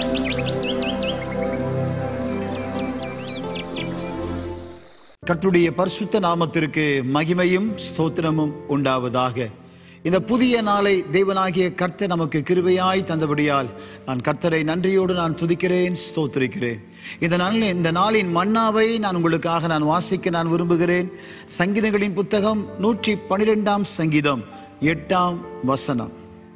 கர்த்தருடைய பரிசுத்த நாமத்திற்கு மகிமையும் ஸ்தோத்திரமும் உண்டாவதாக இந்த புதிய நாளை தேவனாகிய கர்த்தர் நமக்கு கிருபையாய் தந்தபடியால் நான் கர்த்தரை நன்றியோடு நான் துதிக்கிறேன் ஸ்தோத்திரிக்கிறேன் இந்த நாளில் இந்த நாளின் மன்னாவை நான் உங்களுக்காக நான் வாசிக்க நான் விரும்புகிறேன் சங்கீதங்களின் புத்தகம் நூற்றி பன்னிரெண்டாம் சங்கீதம் எட்டாம் வசனம்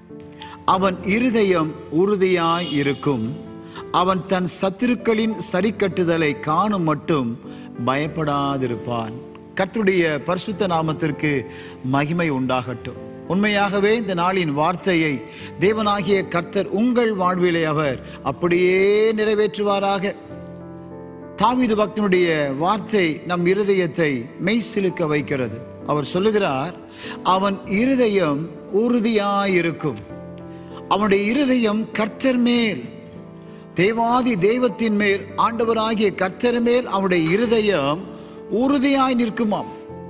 அவன் இருதயம் உறுதியாய் இருக்கும் அவன் தன் சத்துருக்களின் சரிக்கட்டுதலை காணும் மட்டும் பயப்படாதிருப்பான் கர்த்தருடைய பரிசுத்த நாமத்திற்கு மகிமை உண்டாகட்டும் உண்மையாகவே இந்த நாளின் வார்த்தையை தேவனாகிய கர்த்தர் உங்கள் வாழ்விலே அவர் அப்படியே நிறைவேற்றுவாராக தாவீது பக்தனுடைய வார்த்தை நம் இருதயத்தை மெய்சிலுக்க வைக்கிறது அவர் சொல்லுகிறார் அவன் இருதயம் உறுதியாயிருக்கும் அவனுடைய இருதயம் கர்த்தர் மேல் தேவாதி தெய்வத்தின் மேல் ஆண்டவராகிய கர்த்தர் மேல் அவனுடைய இருதயம் உறுதியாய் நிற்குமாம்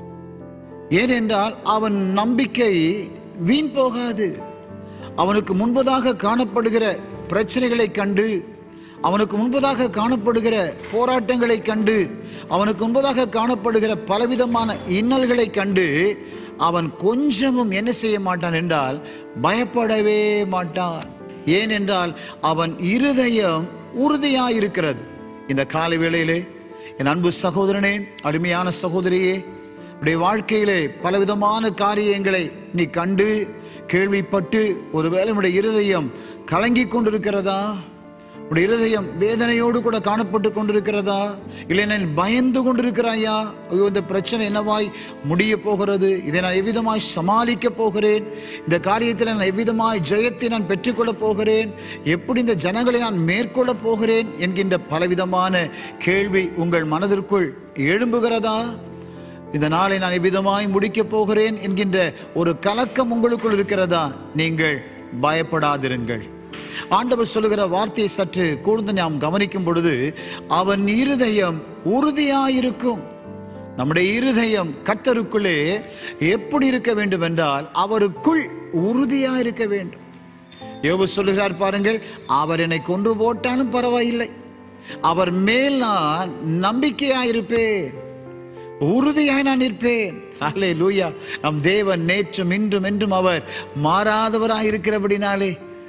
ஏனென்றால் அவன் நம்பிக்கை வீண் போகாது அவனுக்கு முன்பதாக காணப்படுகிற பிரச்சனைகளை கண்டு அவனுக்கு முன்பதாக காணப்படுகிற போராட்டங்களை கண்டு அவனுக்கு முன்பதாக காணப்படுகிற பலவிதமான இன்னல்களை கண்டு அவன் கொஞ்சமும் என்ன செய்ய மாட்டான் என்றால் பயப்படவே மாட்டான் ஏனென்றால் அவன் இருதயம் உறுதியாயிருக்கிறது இந்த காலை வேளையிலே என் அன்பு சகோதரனே அருமையான சகோதரியே உடைய வாழ்க்கையிலே பலவிதமான காரியங்களை நீ கண்டு கேள்விப்பட்டு ஒருவேளை உடைய இருதயம் கலங்கி கொண்டிருக்கிறதா உடைய இருதயம் வேதனையோடு கூட காணப்பட்டு கொண்டிருக்கிறதா இல்லை நான் பயந்து கொண்டிருக்கிறாயா ஐயோ இந்த பிரச்சனை என்னவாய் முடிய போகிறது இதை நான் எவ்விதமாய் சமாளிக்க போகிறேன் இந்த காரியத்தில் நான் எவ்விதமாய் ஜெயத்தை நான் பெற்றுக்கொள்ளப் போகிறேன் எப்படி இந்த ஜனங்களை நான் மேற்கொள்ள போகிறேன் என்கின்ற பலவிதமான கேள்வி உங்கள் மனதிற்குள் எழும்புகிறதா இந்த நாளை நான் எவ்விதமாய் முடிக்கப் போகிறேன் என்கின்ற ஒரு கலக்கம் உங்களுக்குள் இருக்கிறதா நீங்கள் பயப்படாதிருங்கள் ஆண்டவர் சொல்லுகிற வார்த்தையை சற்று கூர்ந்து நாம் கவனிக்கும் பொழுது அவன் இருதயம் உறுதியாயிருக்கும் நம்முடைய இருதயம் கர்த்தருக்குள்ளே எப்படி இருக்க வேண்டும் என்றால் அவருக்குள் உறுதியா இருக்க வேண்டும் யோபு சொல்லுகிறார் பாருங்கள் அவர் என்னை கொன்று போட்டாலும் பரவாயில்லை அவர் மேல் நான் நம்பிக்கையாயிருப்பேன் உறுதியாய் நான் நிற்பேன் அல்லே லூயா நம் தேவன் நேற்றும் இன்றும் என்றும் அவர் மாறாதவராய் இருக்கிறபடினாலே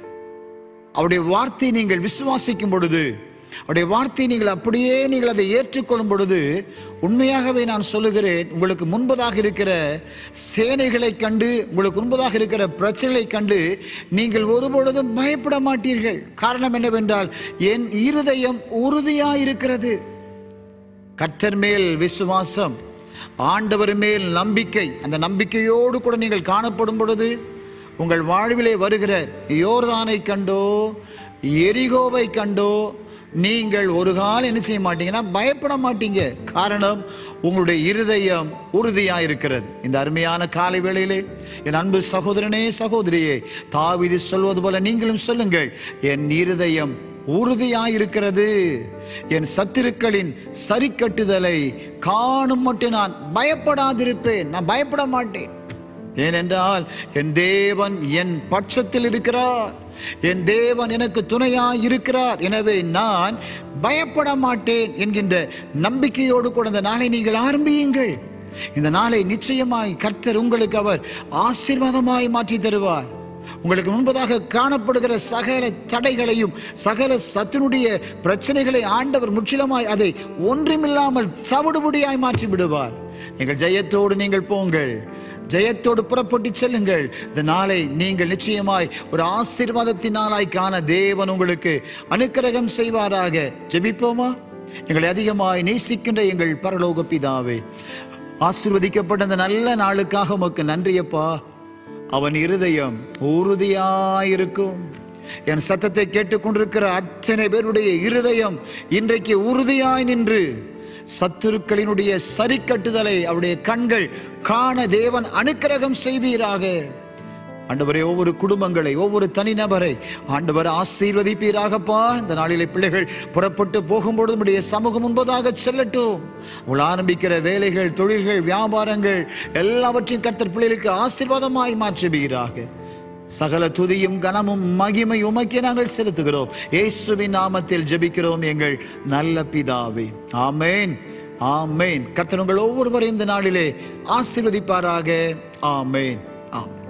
அவருடைய வார்த்தை நீங்கள் விசுவாசிக்கும் பொழுது அவருடைய வார்த்தை நீங்கள் அப்படியே நீங்கள் அதை ஏற்றுக்கொள்ளும் பொழுது உண்மையாகவே நான் சொல்லுகிறேன் உங்களுக்கு முன்பதாக இருக்கிற சேனைகளை கண்டு உங்களுக்கு முன்பதாக இருக்கிற பிரச்சனைகளை கண்டு நீங்கள் ஒருபொழுதும் பயப்பட மாட்டீர்கள் காரணம் என்னவென்றால் என் இருதயம் உறுதியாய் இருக்கிறது கர்த்தர் மேல் விசுவாசம் ஆண்டவர் மேல் நம்பிக்கை அந்த நம்பிக்கையோடு கூட நீங்கள் காணப்படும் பொழுது உங்கள் வாழ்விலே வருகிற யோர்தானை கண்டோ எரிகோவை கண்டோ நீங்கள் ஒரு காலம் என்ன செய்ய மாட்டீங்கன்னா பயப்பட மாட்டீங்க காரணம் உங்களுடைய இருதயம் உறுதியா இருக்கிறது இந்த அருமையான காலை வேளையிலே என் அன்பு சகோதரனே சகோதரியே தாவிதி சொல்வது போல நீங்களும் சொல்லுங்கள் என் இருதயம் உறுதியாயிருக்கிறது என் சத்துருக்களின் சரிக்கட்டுதலை காணும் மட்டும் நான் பயப்படாதிருப்பேன் நான் பயப்பட மாட்டேன் ஏனென்றால் என் தேவன் என் பட்சத்தில் இருக்கிறார் என் தேவன் எனக்கு துணையாய் இருக்கிறார் எனவே நான் பயப்பட மாட்டேன் என்கின்ற நம்பிக்கையோடு கூட இந்த நாளை நீங்கள் ஆரம்பியுங்கள் இந்த நாளை நிச்சயமாய் கர்த்தர் உங்களுக்கு அவர் ஆசீர்வாதமாய் மாற்றி தருவார் உங்களுக்கு முன்பதாக காணப்படுகிற சகல தடைகளையும் சகல சத்தினுடைய பிரச்சனைகளை ஆண்டவர் முற்றிலுமாய் அதை ஒன்றுமில்லாமல் தவிடுபடியாய் மாற்றி விடுவார் நீங்கள் ஜெயத்தோடு நீங்கள் போங்கள் ஜெயத்தோடு புறப்பட்டு செல்லுங்கள் இந்த நாளை நீங்கள் நிச்சயமாய் ஒரு ஆசீர்வாதத்தின் நாளாய் காண தேவன் உங்களுக்கு அனுக்கிரகம் செய்வாராக ஜெபிப்போமா எங்களை அதிகமாய் நேசிக்கின்ற எங்கள் பரலோக பிதாவே ஆசீர்வதிக்கப்பட்ட இந்த நல்ல நாளுக்காக உமக்கு நன்றியப்பா அவன் இருதயம் உறுதியாயிருக்கும் என் சத்தத்தை கேட்டுக்கொண்டிருக்கிற அத்தனை பேருடைய இருதயம் இன்றைக்கு உறுதியாய் நின்று சத்துருக்களினுடைய சரிக்கட்டுதலை அவருடைய கண்கள் காண தேவன் அனுக்கிரகம் செய்வீராக ஆண்டவரே ஒவ்வொரு குடும்பங்களை ஒவ்வொரு தனிநபரை ஆண்டவர் ஆசீர்வதிப்பீராகப்பா இந்த நாளிலே பிள்ளைகள் புறப்பட்டு போகும்பொழுது நம்முடைய சமூகம் முன்பதாக செல்லட்டும் உங்கள் ஆரம்பிக்கிற வேலைகள் தொழில்கள் வியாபாரங்கள் எல்லாவற்றையும் கர்த்தர் பிள்ளைகளுக்கு ஆசீர்வாதமாய் மாற்றுவீராக சகல துதியும் கனமும் மகிமை உமக்கே நாங்கள் செலுத்துகிறோம் இயேசுவின் நாமத்தில் ஜெபிக்கிறோம் எங்கள் நல்ல பிதாவே ஆமேன் ஆமேன் கர்த்தர் உங்கள் ஒவ்வொருவரையும் இந்த நாளிலே ஆசீர்வதிப்பாராக ஆமேன் ஆமேன்